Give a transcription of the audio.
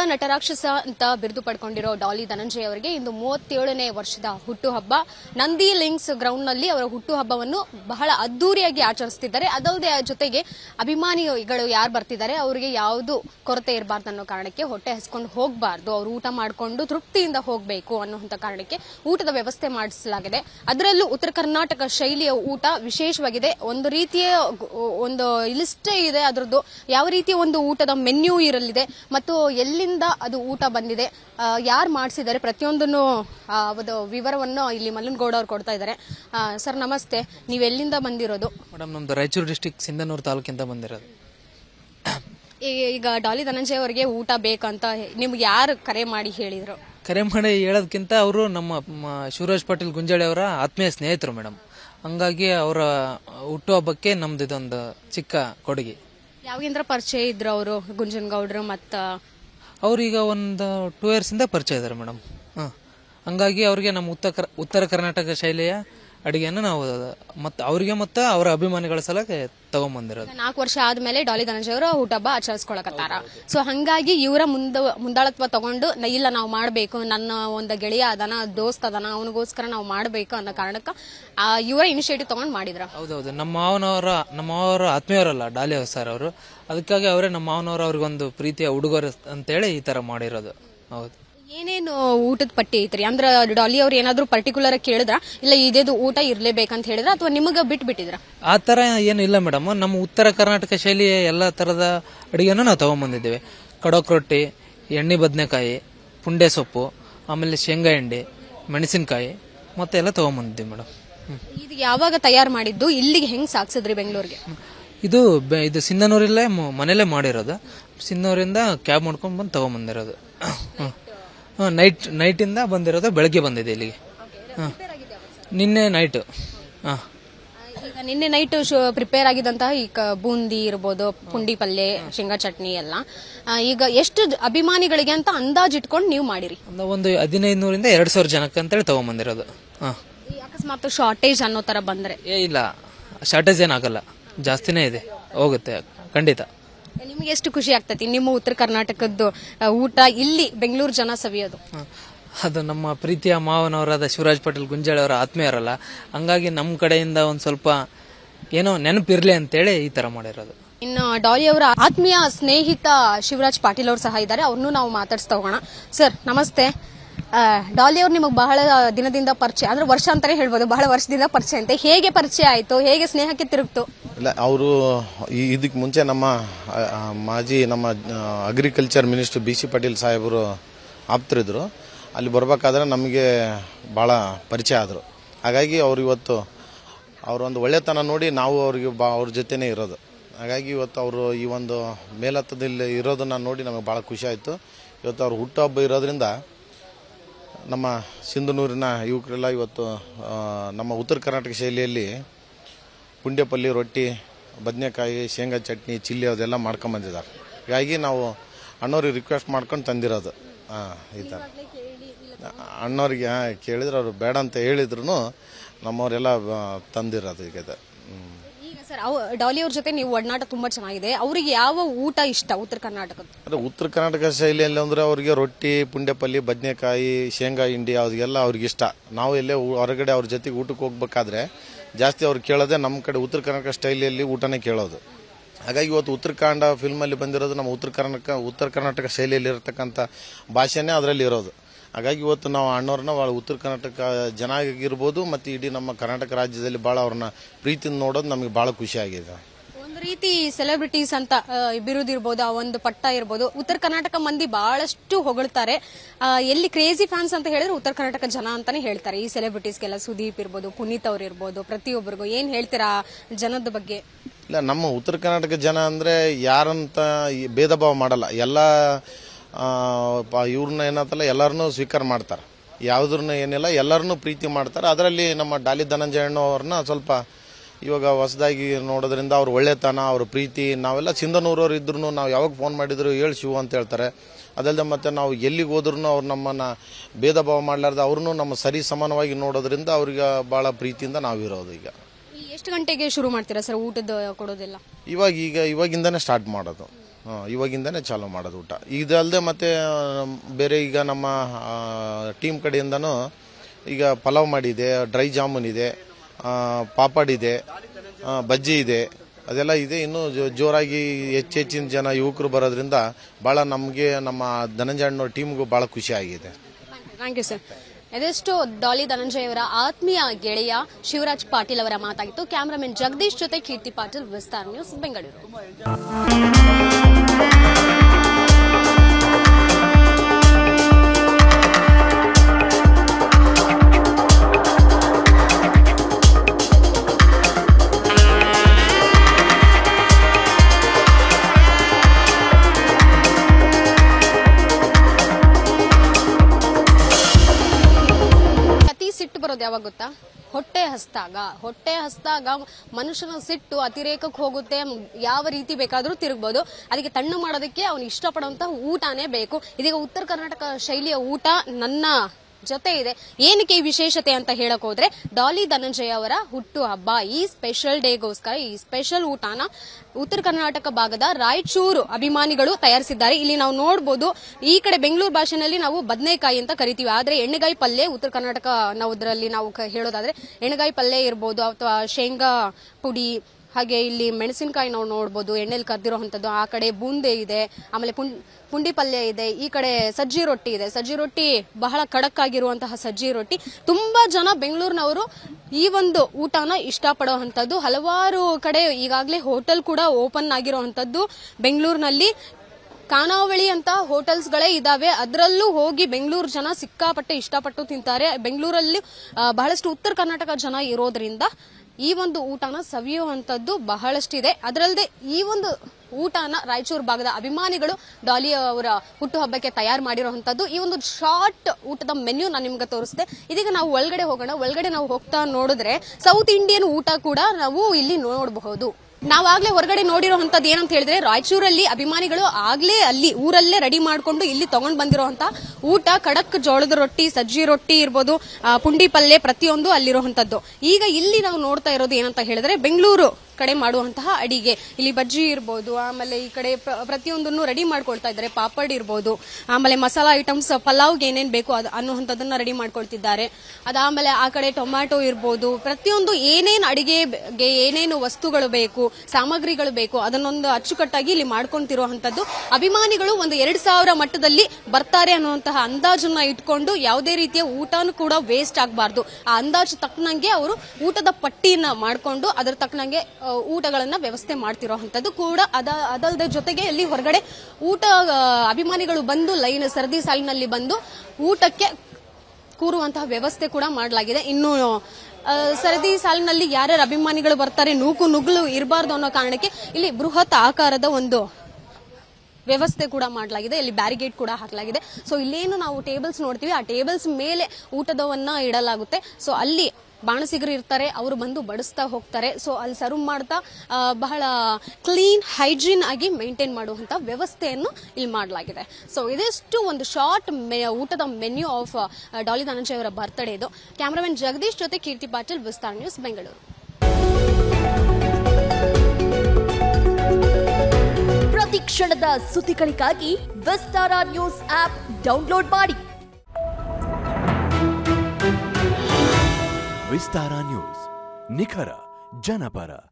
ನಟರಾಕ್ಷಸ ಅಂತ ಬಿರುದು ಪಡ್ಕೊಂಡಿರೋ ಡಾಲಿ ಧನಂಜಯ ಅವರಿಗೆ ಇಂದು ಮೂವತ್ತೇಳನೇ ವರ್ಷದ ಹುಟ್ಟುಹಬ್ಬ ನಂದಿ ಲಿಂಕ್ಸ್ ಗ್ರೌಂಡ್ ನಲ್ಲಿ ಅವರ ಹುಟ್ಟುಹಬ್ಬವನ್ನು ಬಹಳ ಅದ್ದೂರಿಯಾಗಿ ಆಚರಿಸುತ್ತಿದ್ದಾರೆ ಅದಲ್ಲದೆ ಜೊತೆಗೆ ಅಭಿಮಾನಿಗಳು ಯಾರು ಬರ್ತಿದ್ದಾರೆ ಅವರಿಗೆ ಯಾವುದು ಕೊರತೆ ಇರಬಾರ್ದು ಅನ್ನೋ ಕಾರಣಕ್ಕೆ ಹೊಟ್ಟೆ ಹಸ್ಕೊಂಡು ಹೋಗಬಾರ್ದು ಅವರು ಊಟ ಮಾಡಿಕೊಂಡು ತೃಪ್ತಿಯಿಂದ ಹೋಗಬೇಕು ಅನ್ನುವಂಥ ಕಾರಣಕ್ಕೆ ಊಟದ ವ್ಯವಸ್ಥೆ ಮಾಡಿಸಲಾಗಿದೆ ಅದರಲ್ಲೂ ಉತ್ತರ ಕರ್ನಾಟಕ ಶೈಲಿಯ ಊಟ ವಿಶೇಷವಾಗಿದೆ ಒಂದು ರೀತಿಯ ಗು- ಒಂದು ಲಿಸ್ಟೇ ಇದೆ ಅದರದ್ದು ಯಾವ ರೀತಿಯ ಒಂದು ಊಟದ ಮೆನ್ಯೂ ಇರಲಿದೆ ಮತ್ತು ಎಲ್ಲಿಂದ ಅದು ಊಟ ಬಂದಿದೆ ಯಾರು ಮಾಡಿಸಿದ್ದಾರೆ ಪ್ರತಿಯೊಂದನ್ನು ಆ, ಒಂದು ವಿವರವನ್ನು ಇಲ್ಲಿ ಮಲ್ಲನಗೌಡ ಅವರು ಕೊಡ್ತಾ ಇದ್ದಾರೆ ಆ, ಸರ್ ನಮಸ್ತೆ ನೀವು ಎಲ್ಲಿಂದ ಬಂದಿರೋದು ಮೇಡಮ್ ನಮ್ದು ರಾಯಚೂರು ಡಿಸ್ಟಿಕ್ ಸಿಂಧನೂರು ತಾಲೂಕಿಂದ ಬಂದಿರೋದು ಈ- ಈಗ ಡಾಲಿ ಧನಂಜಯ ಅವರಿಗೆ ಊಟ ಬೇಕಂತ ನಿಮ್ಗೆ ಯಾರು ಕರೆ ಮಾಡಿ ಹೇಳಿದ್ರು ಕರೆ ಮಾಡಿ ಹೇಳೋದಕ್ಕಿಂತ ಅವರು ನಮ್ಮ ಮ, ಶಿವರಾಜ್ ಪಾಟೀಲ್ ಗುಂಜಾಳಿ ಅವರ ಆತ್ಮೀಯ ಸ್ನೇಹಿತರು ಮೇಡಮ್ ಹಂಗಾಗಿ ಅವರ ಹುಟ್ಟುಹಬ್ಬಕ್ಕೆ ನಮ್ದು ಇದೊಂದು ಚಿಕ್ಕ ಕೊಡುಗೆ ಯಾವಾಗಿಂದ್ರ ಪರಿಚಯ ಇದ್ರು ಅವರು ಗುಂಜನಗೌಡರು ಮತ್ತ ಅವ್ರೀಗ ಒಂದು ಟೂ ಇಯರ್ಸಿಂದ ಪರಿಚಯ ಇದ್ದಾರೆ ಮೇಡಮ್ ಹಾಂ ಹಂಗಾಗಿ ಅವ್ರಿಗೆ ನಮ್ಮ ಉತ್ತರ ಕರ್- ಉತ್ತರ ಕರ್ನಾಟಕ ಶೈಲಿಯ ಅಡುಗೆಯನ್ನು ನಾವು ಮತ್ತು ಅವರಿಗೆ ಮತ್ತು ಅವರ ಅಭಿಮಾನಿಗಳ ಸಲಕ್ಕೆ ತಗೊಂಬಂದಿರೋದು ನಾಲ್ಕು ವರ್ಷ ಆದ್ಮೇಲೆ ಡಾಲಿ ಧನಂಜಯ ಅವರು ಹುಟ್ಟಹಬ್ಬ ಆಚರಿಸ್ಕೊಳಕತ್ತಾರ ಸೊ ಹಂಗಾಗಿ ಇವರ ಮುಂದ ಮುಂದಾಳತ್ವ ತಗೊಂಡು ನ- ಇಲ್ಲ ನಾವು ಮಾಡಬೇಕು ನನ್ನ ಒಂದು ಗೆಳೆಯ ಅದನ ದೋಸ್ತ್ ಅದನ ಅವನಿಗೋಸ್ಕರ ನಾವು ಮಾಡಬೇಕು ಅನ್ನೋ ಕಾರಣಕ್ಕೆ ಆ, ಇವರ ಇನಿಷಿಯೇಟಿವ್ ತಗೊಂಡು ಮಾಡಿದ್ರ ಹೌದೌದು ನಮ್ಮ ಮಾವನವರ ನಮ್ಮ ಮಾವರ ಆತ್ಮೀಯರಲ್ಲ ಡಾಲಿ ಸರ್ ಅವರು ಅದಕ್ಕಾಗಿ ಅವರೇ ನಮ್ಮ ಮಾವನವರು ಅವ್ರಿಗೊಂದು ಪ್ರೀತಿಯ ಉಡುಗೊರೆ ಅಂತೇಳಿ ಈ ತರ ಮಾಡಿರೋದು ಹೌದು ಏನೇನು ಊಟದ ಪಟ್ಟಿ ಐತ್ರಿ ಅಂದ್ರ ಡಾಲಿ ಅವ್ರು ಏನಾದ್ರು ಪರ್ಟಿಕ್ಯುಲರ್ ಕೇಳಿದ್ರ ಇಲ್ಲ ಇದೇದು ಊಟ ಇರ್ಲೇಬೇಕಂತ ಹೇಳಿದ್ರ ಅಥವಾ ನಿಮಗ ಬಿಟ್ ಬಿಟ್ಟಿದ್ರ ಆ ತರ ಏನು ಇಲ್ಲ ಮೇಡಮ್ ನಮ್ಮ ಉತ್ತರ ಕರ್ನಾಟಕ ಶೈಲಿಯ ಎಲ್ಲ ತರದ ಅಡುಗೆನೂ ನಾವು ತಗೊಂಬಂದಿದ್ದೇವೆ ಕಡಕ್ ರೊಟ್ಟಿ ಎಣ್ಣೆ ಬದನೆಕಾಯಿ ಪುಂಡೆ ಸೊಪ್ಪು ಆಮೇಲೆ ಶೇಂಗಾ ಹಿಂಡಿ ಮೆಣಸಿನಕಾಯಿ ಮತ್ತೆ ಎಲ್ಲ ತಗೊಂಬಂದಿದ್ದೀವಿ ಮೇಡಮ್ ಹ್ಮ್. ಇದು ಯಾವಾಗ ತಯಾರು ಮಾಡಿದ್ದು ಇಲ್ಲಿಗೆ ಹೆಂಗ್ ಸಾಕ್ಸಿದ್ರಿ ಬೆಂಗಳೂರಿಗೆ ಇದು ಬೆ- ಇದು ಸಿಂಧನೂರಲ್ಲೇ ಮ- ಮನೇಲೇ ಮಾಡಿರೋದು ಸಿಂಧನೂರಿಂದ ಕ್ಯಾಬ್ ಮಾಡ್ಕೊಂಡು ಬಂದು ತಗೊಂಬಂದಿರೋದು ಹಾಂ ನೈಟ್ ನೈಟಿಂದ ಬಂದಿರೋದು ಬೆಳಗ್ಗೆ ಬಂದಿದೆ ಇಲ್ಲಿಗೆ ಹಾಂ ನಿನ್ನೆ ನೈಟು ಹಾಂ ಈಗ ನಿನ್ನೆ ನೈಟ್ ಪ್ರಿಪೇರ್ ಆಗಿದ್ದಂತಹ ಈ ಕ- ಬೂಂದಿ ಇರ್ಬೋದು ಪುಂಡಿ ಪಲ್ಯ ಶೇಂಗಾ ಚಟ್ನಿ ಎಲ್ಲ ಆ, ಈಗ ಎಷ್ಟು ಜ- ಅಭಿಮಾನಿಗಳಿಗೆ ಅಂತ ಅಂದಾಜ್ ಇಟ್ಕೊಂಡು ನೀವು ಮಾಡಿರಿ ಒಂದು ಒಂದು ಹದಿನೈದು ನೂರಿಂದ ಎರಡು ಸಾವಿರ ಜನಕ್ಕೆ ಅಂತೇಳಿ ತಗೊಂಬಂದಿರೋದು ಹಾಂ ಈ ಅಕಸ್ಮಾತ್ ಶಾರ್ಟೇಜ್ ಅನ್ನೋ ತರ ಬಂದ್ರೆ ಏ ಇಲ್ಲ ಶಾರ್ಟೇಜ್ ಏನಾಗಲ್ಲ ಜಾಸ್ತಿನೇ ಇದೆ ಹೋಗುತ್ತೆ ಖಂಡಿತ ನಿಮ್ಗೆ ಎಷ್ಟು ಖುಷಿ ಆಗ್ತೈತಿ ನಿಮ್ಮ ಉತ್ತರ ಕರ್ನಾಟಕದ್ದು ಆ, ಊಟ ಇಲ್ಲಿ ಬೆಂಗಳೂರು ಜನ ಸವಿಯೋದು ಹ. ಅದು ನಮ್ಮ ಪ್ರೀತಿಯ ಮಾವನವರಾದ ಶಿವರಾಜ್ ಪಾಟೀಲ್ ಗುಂಜಾಳಿ ಅವರ ಆತ್ಮೀಯರಲ್ಲ ಹಂಗಾಗಿ ನಮ್ಮ ಕಡೆಯಿಂದ ಒಂದು ಸ್ವಲ್ಪ ಏನೋ ನೆನಪಿರ್ಲಿ ಅಂತೇಳಿ ಈ ತರ ಮಾಡಿರೋದು ಇನ್ನು ಡಾಲಿ ಅವರ ಆತ್ಮೀಯ ಸ್ನೇಹಿತ ಶಿವರಾಜ್ ಪಾಟೀಲ್ ಅವರು ಸಹ ಇದ್ದಾರೆ ಅವ್ರನ್ನೂ ನಾವು ಮಾತಾಡ್ಸ್ತಾ ಹೋಗೋಣ ಸರ್ ನಮಸ್ತೆ ಆ, ಡಾಲಿ ಅವ್ರು ನಿಮಗೆ ಬಹಳ ದಿನದಿಂದ ಪರಿಚಯ ಅಂದ್ರೆ ವರ್ಷ ಅಂತಾನೆ ಹೇಳ್ಬೋದು ಬಹಳ ವರ್ಷದಿಂದ ಪರಿಚಯ ಅಂತೆ ಹೇಗೆ ಪರಿಚಯ ಆಯ್ತು ಹೇಗೆ ಸ್ನೇಹಕ್ಕೆ ತಿರುಗ್ತು ಇಲ್ಲ ಅವರು ಇದಕ್ಕೆ ಮುಂಚೆ ನಮ್ಮ ಆ, ಆ, ಮಾಜಿ ನಮ್ಮ agriculture minister B C Patil ಸಾಹೇಬರು ಆಪ್ತರಿದ್ರು ಅಲ್ಲಿ ಬರಬೇಕಾದ್ರೆ ನಮಗೆ ಭಾಳ ಪರಿಚಯ ಆದರು ಹಾಗಾಗಿ ಅವ್ರು ಇವತ್ತು ಅವ್ರ ಒಂದು ಒಳ್ಳೆತನ ನೋಡಿ ನಾವು ಅವ್ರಿಗೆ ಬಾ ಅವ್ರ ಜೊತೆನೇ ಇರೋದು ಹಾಗಾಗಿ ಇವತ್ತು ಅವರು ಈ ಒಂದು ಮೇಲತ್ತದಲ್ಲಿ ಇರೋದನ್ನ ನೋಡಿ ನಮಗೆ ಭಾಳ ಖುಷಿ ಆಯಿತು ಇವತ್ತು ಅವ್ರ ಹುಟ್ಟುಹಬ್ಬ ಇರೋದ್ರಿಂದ ನಮ್ಮ ಸಿಂಧನೂರಿನ ಯುವಕರೆಲ್ಲ ಇವತ್ತು ಆ, ನಮ್ಮ ಉತ್ತರ ಕರ್ನಾಟಕ ಶೈಲಿಯಲ್ಲಿ ಪುಂಡ್ಯಪಲ್ಲಿ ರೊಟ್ಟಿ ಬದನೆಕಾಯಿ ಶೇಂಗಾ ಚಟ್ನಿ ಚಿಲ್ಲಿ ಅದೆಲ್ಲ ಮಾಡ್ಕೊಂಬಂದಿದ್ದಾರೆ ಹೀಗಾಗಿ ನಾವು ಅಣ್ಣವ್ರಿಗೆ ರಿಕ್ವೆಸ್ಟ್ ಮಾಡ್ಕೊಂಡು ತಂದಿರೋದು ಹಾಂ ಈ ಥರ ಅಣ್ಣವ್ರಿಗೆ ಹಾ, ಕೇಳಿದ್ರೆ ಅವರು ಬೇಡ ಅಂತ ಹೇಳಿದ್ರು ನಮ್ಮವರೆಲ್ಲ ಆ, ತಂದಿರೋದು ಈಗ ಇದು ಹ್ಮ್. ಈಗ ಸರ್ ಅವ್ ಡಾಲಿ ಅವ್ರ ಜೊತೆ ನೀವು ಒಡನಾಟ ತುಂಬಾ ಚೆನ್ನಾಗಿದೆ ಅವ್ರಿಗೆ ಯಾವ ಊಟ ಇಷ್ಟ ಉತ್ತರ ಕರ್ನಾಟಕದ ಅಂದರೆ ಉತ್ತರ ಕರ್ನಾಟಕ ಶೈಲಿಯಲ್ಲಿ ಅಂದರೆ ಅವರಿಗೆ ರೊಟ್ಟಿ ಪುಂಡ್ಯಪಲ್ಲಿ ಬದನೆಕಾಯಿ ಶೇಂಗಾ ಹಿಂಡಿ ಅದೆಲ್ಲ ಅವ್ರಿಗೆ ಇಷ್ಟ ನಾವು ಎಲ್ಲೇ ಊ- ಹೊರಗಡೆ ಅವ್ರ ಜೊತೆಗೆ ಊಟಕ್ಕೆ ಹೋಗ್ಬೇಕಾದ್ರೆ ಜಾಸ್ತಿ ಅವ್ರು ಕೇಳೋದೆ ನಮ್ಮ ಕಡೆ ಉತ್ತರ ಕರ್ನಾಟಕ ಸ್ಟೈಲಿಯಲ್ಲಿ ಊಟನೇ ಕೇಳೋದು ಹಾಗಾಗಿ ಇವತ್ತು ಉತ್ತರಾಖಂಡ ಫಿಲ್ಮಲ್ಲಿ ಬಂದಿರೋದು ನಮ್ಮ ಉತ್ತರ ಕರ್ನಾಟಕ ಉತ್ತರ ಕರ್ನಾಟಕ ಶೈಲಿಯಲ್ಲಿ ಇರತಕ್ಕಂಥ ಭಾಷೆನೇ ಅದರಲ್ಲಿ ಇರೋದು ಹಾಗಾಗಿ ಇವತ್ತು ನಾವು ಅಣ್ಣವ್ರನ್ನ ಭಾಳ ಉತ್ತರ ಕರ್ನಾಟಕ ಜನ ಆಗಿರ್ಬೋದು ಮತ್ತು ಇಡೀ ನಮ್ಮ ಕರ್ನಾಟಕ ರಾಜ್ಯದಲ್ಲಿ ಭಾಳ ಅವ್ರನ್ನ ಪ್ರೀತಿಯಿಂದ ನೋಡೋದು ನಮಗೆ ಭಾಳ ಖುಷಿ ಆಗಿದೆ ಒಂದು ರೀತಿ ಸೆಲೆಬ್ರಿಟೀಸ್ ಅಂತ ಆ, ಬಿರುದಿರ್ಬೋದು ಆ ಒಂದು ಪಟ್ಟ ಇರ್ಬೋದು ಉತ್ತರ ಕರ್ನಾಟಕ ಮಂದಿ ಬಹಳಷ್ಟು ಹೊಗಳ್ತಾರೆ ಆ, ಎಲ್ಲಿ ಕ್ರೇಜಿ ಫ್ಯಾನ್ಸ್ ಅಂತ ಹೇಳಿದ್ರೆ ಉತ್ತರ ಕರ್ನಾಟಕ ಜನ ಅಂತಾನೆ ಹೇಳ್ತಾರೆ ಈ ಸೆಲೆಬ್ರಿಟೀಸ್ಗೆಲ್ಲ ಸುದೀಪ್ ಇರ್ಬೋದು ಪುನೀತ್ ಅವ್ರು ಇರ್ಬೋದು ಪ್ರತಿಯೊಬ್ಬರಿಗೂ ಏನ್ ಹೇಳ್ತೀರಾ ಜನದ ಬಗ್ಗೆ ಇಲ್ಲ ನಮ್ಮ ಉತ್ತರ ಕರ್ನಾಟಕ ಜನ ಅಂದರೆ ಯಾರಂತ ಈ ಭೇದ ಭಾವ ಮಾಡಲ್ಲ ಎಲ್ಲ ಇವ್ರನ್ನ ಏನಂತಲ್ಲ ಎಲ್ಲರನ್ನೂ ಸ್ವೀಕಾರ ಮಾಡ್ತಾರೆ ಯಾವುದ್ರನ್ನ ಏನಿಲ್ಲ ಎಲ್ಲರನ್ನೂ ಪ್ರೀತಿ ಮಾಡ್ತಾರೆ ಅದರಲ್ಲಿ ನಮ್ಮ ಡಾಲಿ ಧನಂಜಯಣ್ಣ ಅವ್ರನ್ನ ಸ್ವಲ್ಪ ಇವಾಗ ಹೊಸದಾಗಿ ನೋಡೋದ್ರಿಂದ ಅವ್ರ ಒಳ್ಳೆತನ ಅವ್ರ ಪ್ರೀತಿ ನಾವೆಲ್ಲ ಸಿಂಧನೂರವ್ರು ಇದ್ರು ನಾವು ಯಾವಾಗ ಫೋನ್ ಮಾಡಿದ್ರು ಹೇಳಿ ಶಿವು ಅಂತ ಹೇಳ್ತಾರೆ ಅದಲ್ಲದೆ ಮತ್ತೆ ನಾವು ಎಲ್ಲಿಗೆ ಹೋದ್ರೂ ಅವ್ರು ನಮ್ಮನ್ನ ಭೇದ ಭಾವ ಮಾಡಲಾರ್ದೆ ಅವ್ರನ್ನೂ ನಮ್ಮ ಸರಿ ಸಮಾನವಾಗಿ ನೋಡೋದ್ರಿಂದ ಅವ್ರಿಗೆ ಭಾಳ ಪ್ರೀತಿಯಿಂದ ನಾವು ಇರೋದು ಈಗ ಈ ಎಷ್ಟು ಗಂಟೆಗೆ ಶುರು ಮಾಡ್ತೀರಾ ಸರ್ ಊಟದ ಕೊಡೋದೆಲ್ಲ ಇವಾಗ ಈಗ ಇವಾಗಿಂದನೇ ಸ್ಟಾರ್ಟ್ ಮಾಡೋದು ಆ, ಇವಾಗಿಂದನೇ ಚಾಲೂ ಮಾಡೋದು ಊಟ ಇದಲ್ಲದೆ ಮತ್ತೆ ಆ, ಬೇರೆ ಈಗ ನಮ್ಮ ಟೀಮ್ ಕಡೆಯಿಂದನೂ ಈಗ ಪಲಾವ್ ಮಾಡಿದೆ ಡ್ರೈ ಜಾಮೂನ್ ಇದೆ ಆ, ಪಾಪಡ್ ಇದೆ ಆ, ಬಜ್ಜಿ ಇದೆ ಅದೆಲ್ಲ ಇದೆ ಇನ್ನು ಜೋ- ಜೋರಾಗಿ ಹೆಚ್ಚು ಹೆಚ್ಚಿನ ಜನ ಯುವಕರು ಬರೋದ್ರಿಂದ ಭಾಳ ನಮಗೆ ನಮ್ಮ ಧನಂಜಯ ಟೀಮ್ಗೂ ಭಾಳ ಖುಷಿ ಆಗಿದೆ ಥ್ಯಾಂಕ್ ಯು ಸರ್ ಇದೆಷ್ಟು ಡಾಲಿ ಧನಂಜಯ ಅವರ ಆತ್ಮೀಯ ಗೆಳೆಯ ಶಿವರಾಜ್ ಪಾಟೀಲ್ ಅವರ ಮಾತಾಗಿತ್ತು ಕ್ಯಾಮರಾಮನ್ ಜಗದೀಶ್ ಜೊತೆ ಕೀರ್ತಿ ಪಾಟೀಲ್ ವಿಸ್ತಾರ ನ್ಯೂಸ್ ಬೆಂಗಳೂರು ಅತಿ ಸಿಟ್ಟು ಬರೋದು ಯಾವಾಗ ಗೊತ್ತಾ ಹೊಟ್ಟೆ ಹಸ್ದಾಗ ಹೊಟ್ಟೆ ಹಸ್ದಾಗ ಮನುಷ್ಯನ ಸಿಟ್ಟು ಅತಿರೇಕಕ್ಕೆ ಹೋಗುತ್ತೆ ಮ್, ಯಾವ ರೀತಿ ಬೇಕಾದ್ರೂ ತಿರುಗ್ಬೋದು ಅದಕ್ಕೆ ತಣ್ಣು ಮಾಡೋದಕ್ಕೆ ಅವನು ಇಷ್ಟಪಡುವಂತ ಊಟನೇ ಬೇಕು ಇದೀಗ ಉತ್ತರ ಕರ್ನಾಟಕ ಶೈಲಿಯ ಊಟ ನನ್ನ ಜೊತೆ ಇದೆ ಏನಕ್ಕೆ ಈ ವಿಶೇಷತೆ ಅಂತ ಹೇಳಕ್ ಹೋದ್ರೆ ಡಾಲಿ ಧನಂಜಯ ಅವರ ಹುಟ್ಟು ಹಬ್ಬ ಈ ಸ್ಪೆಷಲ್ ಡೇಗೋಸ್ಕರ ಈ ಸ್ಪೆಷಲ್ ಊಟನ ಉತ್ತರ ಕರ್ನಾಟಕ ಭಾಗದ ರಾಯಚೂರು ಅಭಿಮಾನಿಗಳು ತಯಾರಿಸಿದ್ದಾರೆ ಇಲ್ಲಿ ನಾವು ನೋಡಬಹುದು ಈ ಕಡೆ ಬೆಂಗಳೂರು ಭಾಷೆನಲ್ಲಿ ನಾವು ಬದನೆಕಾಯಿ ಅಂತ ಕರಿತೀವಿ ಆದ್ರೆ ಎಣ್ಣೆಗಾಯಿ ಪಲ್ಯ ಉತ್ತರ ಕರ್ನಾಟಕ ನಾವು ಇದರಲ್ಲಿ ನಾವು ಕ- ಹೇಳೋದಾದ್ರೆ ಎಣ್ಣೆಗಾಯಿ ಪಲ್ಯ ಇರ್ಬೋದು ಅಥವಾ ಶೇಂಗಾ ಪುಡಿ ಹಾಗೆ ಇಲ್ಲಿ ಮೆಣಸಿನಕಾಯಿ ನಾವು ನೋಡ್ಬೋದು ಎಣ್ಣೆಲಿ ಕದ್ದಿರೋಂಥದ್ದು ಆ ಕಡೆ ಬೂಂದೆ ಇದೆ ಆಮೇಲೆ ಪುಂ ಪುಂಡಿ ಪಲ್ಯ ಇದೆ ಈ ಕಡೆ ಸಜ್ಜಿ ರೊಟ್ಟಿ ಇದೆ ಸಜ್ಜಿ ರೊಟ್ಟಿ ಬಹಳ ಖಡಕ್ ಆಗಿರುವಂತಹ ಸಜ್ಜಿ ರೊಟ್ಟಿ ತುಂಬಾ ಜನ ಬೆಂಗಳೂರಿನವರು ಈ ಒಂದು ಊಟನ ಇಷ್ಟಪಡುವಂಥದ್ದು ಹಲವಾರು ಕಡೆ ಈಗಾಗಲೇ ಹೋಟೆಲ್ ಕೂಡ ಓಪನ್ ಆಗಿರುವಂಥದ್ದು ಬೆಂಗಳೂರಿನಲ್ಲಿ ಖಾನಾವಳಿ ಅಂತ ಹೋಟೆಲ್ಸ್ಗಳೇ ಇದಾವೆ ಅದರಲ್ಲೂ ಹೋಗಿ ಬೆಂಗಳೂರು ಜನ ಸಿಕ್ಕಾಪಟ್ಟೆ ಇಷ್ಟಪಟ್ಟು ತಿಂತಾರೆ ಬೆಂಗಳೂರಲ್ಲಿ ಆ, ಬಹಳಷ್ಟು ಉತ್ತರ ಕರ್ನಾಟಕ ಜನ ಇರೋದ್ರಿಂದ ಈ ಒಂದು ಊಟನ ಸವಿಯುವಂತದ್ದು ಬಹಳಷ್ಟಿದೆ ಅದರಲ್ಲದೆ ಈ ಒಂದು ಊಟನ ರಾಯಚೂರು ಭಾಗದ ಅಭಿಮಾನಿಗಳು ಡಾಲಿ ಅವರ ಹುಟ್ಟುಹಬ್ಬಕ್ಕೆ ತಯಾರು ಮಾಡಿರುವಂತದ್ದು ಈ ಒಂದು ಶಾರ್ಟ್ ಊಟದ ಮೆನ್ಯೂ ನಾನು ನಿಮ್ಗೆ ತೋರಿಸಿದೆ ಇದೀಗ ನಾವು ಒಳಗಡೆ ಹೋಗೋಣ ಒಳಗಡೆ ನಾವು ಹೋಗ್ತಾ ನೋಡಿದ್ರೆ ಸೌತ್ ಇಂಡಿಯನ್ ಊಟ ಕೂಡ ನಾವು ಇಲ್ಲಿ ನೋಡಬಹುದು ನಾವಾಗ್ಲೇ ಹೊರಗಡೆ ನೋಡಿರೋಂಥದ್ದು ಏನಂತ ಹೇಳಿದ್ರೆ ರಾಯಚೂರಲ್ಲಿ ಅಭಿಮಾನಿಗಳು ಆಗ್ಲೇ ಅಲ್ಲಿ ಊರಲ್ಲೇ ರೆಡಿ ಮಾಡ್ಕೊಂಡು ಇಲ್ಲಿ ತಗೊಂಡ್ ಬಂದಿರೋಂತ ಊಟ ಖಡಕ್ ಜೋಳದ ರೊಟ್ಟಿ ಸಜ್ಜಿ ರೊಟ್ಟಿ ಇರ್ಬೋದು ಆ, ಪುಂಡಿ ಪಲ್ಯ ಪ್ರತಿಯೊಂದು ಅಲ್ಲಿರುವಂತದ್ದು ಈಗ ಇಲ್ಲಿ ನಾವು ನೋಡ್ತಾ ಇರೋದು ಏನಂತ ಹೇಳಿದ್ರೆ ಬೆಂಗಳೂರು ಕಡೆ ಮಾಡುವಂತಹ ಅಡಿಗೆ ಇಲ್ಲಿ ಬಜ್ಜಿ ಇರ್ಬೋದು ಆಮೇಲೆ ಈ ಕಡೆ ಪ್ರ- ಪ್ರತಿಯೊಂದನ್ನು ರೆಡಿ ಮಾಡ್ಕೊಳ್ತಾ ಇದ್ದಾರೆ ಪಾಪಡ್ ಇರ್ಬೋದು ಆಮೇಲೆ ಮಸಾಲಾ ಐಟಮ್ಸ್ ಪಲಾವ್ಗೆ ಏನೇನ್ ಬೇಕು ಅದು ಅನ್ನುವಂಥದ್ದನ್ನ ರೆಡಿ ಮಾಡ್ಕೊಳ್ತಿದ್ದಾರೆ ಅದಾದ್ಮೇಲೆ ಆ ಕಡೆ ಟೊಮ್ಯಾಟೊ ಇರ್ಬೋದು ಪ್ರತಿಯೊಂದು ಏನೇನ್ ಅಡಿಗೆಗೆ ಏನೇನು ವಸ್ತುಗಳು ಬೇಕು ಸಾಮಗ್ರಿಗಳು ಬೇಕು ಅದನ್ನೊಂದು ಅಚ್ಚುಕಟ್ಟಾಗಿ ಇಲ್ಲಿ ಮಾಡ್ಕೊಂತಿರುವಂತದ್ದು ಅಭಿಮಾನಿಗಳು ಒಂದು ಎರಡ್ ಸಾವಿರ ಮಟ್ಟದಲ್ಲಿ ಬರ್ತಾರೆ ಅನ್ನುವಂತಹ ಅಂದಾಜನ್ನ ಇಟ್ಕೊಂಡು ಯಾವುದೇ ರೀತಿಯ ಊಟನೂ ಕೂಡ ವೇಸ್ಟ್ ಆಗಬಾರ್ದು ಆ ಅಂದಾಜು ತಕ್ಕನಂಗೆ ಅವರು ಊಟದ ಪಟ್ಟಿಯನ್ನ ಮಾಡ್ಕೊಂಡು ಅದರ ತಕ್ಕನಂಗೆ ಆ, ಊಟಗಳನ್ನ ವ್ಯವಸ್ಥೆ ಮಾಡ್ತಿರೋಂಥದ್ದು ಕೂಡ ಅದ ಅದಲ್ಲದೆ ಜೊತೆಗೆ ಇಲ್ಲಿ ಹೊರಗಡೆ ಊಟ ಆ, ಅಭಿಮಾನಿಗಳು ಬಂದು ಲೈನ್ ಸರದಿ ಸಾಲಿನಲ್ಲಿ ಬಂದು ಊಟಕ್ಕೆ ಕೂರುವಂತಹ ವ್ಯವಸ್ಥೆ ಕೂಡ ಮಾಡಲಾಗಿದೆ ಇನ್ನು ಆ, ಸರದಿ ಸಾಲಿನಲ್ಲಿ ಯಾರ್ಯಾರು ಅಭಿಮಾನಿಗಳು ಬರ್ತಾರೆ ನೂಕು ನುಗ್ಲು ಇರಬಾರ್ದು ಅನ್ನೋ ಕಾರಣಕ್ಕೆ ಇಲ್ಲಿ ಬೃಹತ್ ಆಕಾರದ ಒಂದು ವ್ಯವಸ್ಥೆ ಕೂಡ ಮಾಡಲಾಗಿದೆ ಇಲ್ಲಿ ಬ್ಯಾರಿಗೇಡ್ ಕೂಡ ಹಾಕಲಾಗಿದೆ ಸೊ ಇಲ್ಲೇನು ನಾವು ಟೇಬಲ್ಸ್ ನೋಡ್ತೀವಿ ಆ ಟೇಬಲ್ಸ್ ಮೇಲೆ ಊಟದವನ್ನ ಇಡಲಾಗುತ್ತೆ ಸೊ ಅಲ್ಲಿ ಬಾಣಸಿಗರು ಇರ್ತಾರೆ ಅವರು ಬಂದು ಬಡಿಸ್ತಾ ಹೋಗ್ತಾರೆ ಸೊ ಅಲ್ಲಿ ಸರ್ವ್ ಮಾಡ್ತಾ ಆ, ಬಹಳ ಕ್ಲೀನ್ ಹೈಜೀನ್ ಆಗಿ ಮೇಂಟೈನ್ ಮಾಡುವಂತ ವ್ಯವಸ್ಥೆಯನ್ನು ಇಲ್ಲಿ ಮಾಡಲಾಗಿದೆ ಸೊ ಇದಿಷ್ಟು ಒಂದು ಶಾರ್ಟ್ ಊಟದ ಮೆನ್ಯೂ ಆಫ್ ಡಾಲಿ ಧನಂಜಯ ಅವರ ಬರ್ತ್ಡೇ ಇದು ಕ್ಯಾಮರಾಮನ್ ಜಗದೀಶ್ ಜೊತೆ ಕೀರ್ತಿ ಪಾಟೀಲ್ ವಿಸ್ತಾರ ನ್ಯೂಸ್ ಬೆಂಗಳೂರು ಪ್ರತಿ ಕ್ಷಣದ ಸುದ್ದಿಗಳಿಗಾಗಿ ವಿಸ್ತಾರ ನ್ಯೂಸ್ ಆಪ್ ಡೌನ್ಲೋಡ್ ಮಾಡಿ ವಿಸ್ತಾರ ನ್ಯೂಸ್ ನಿಖರ ಜನಪರ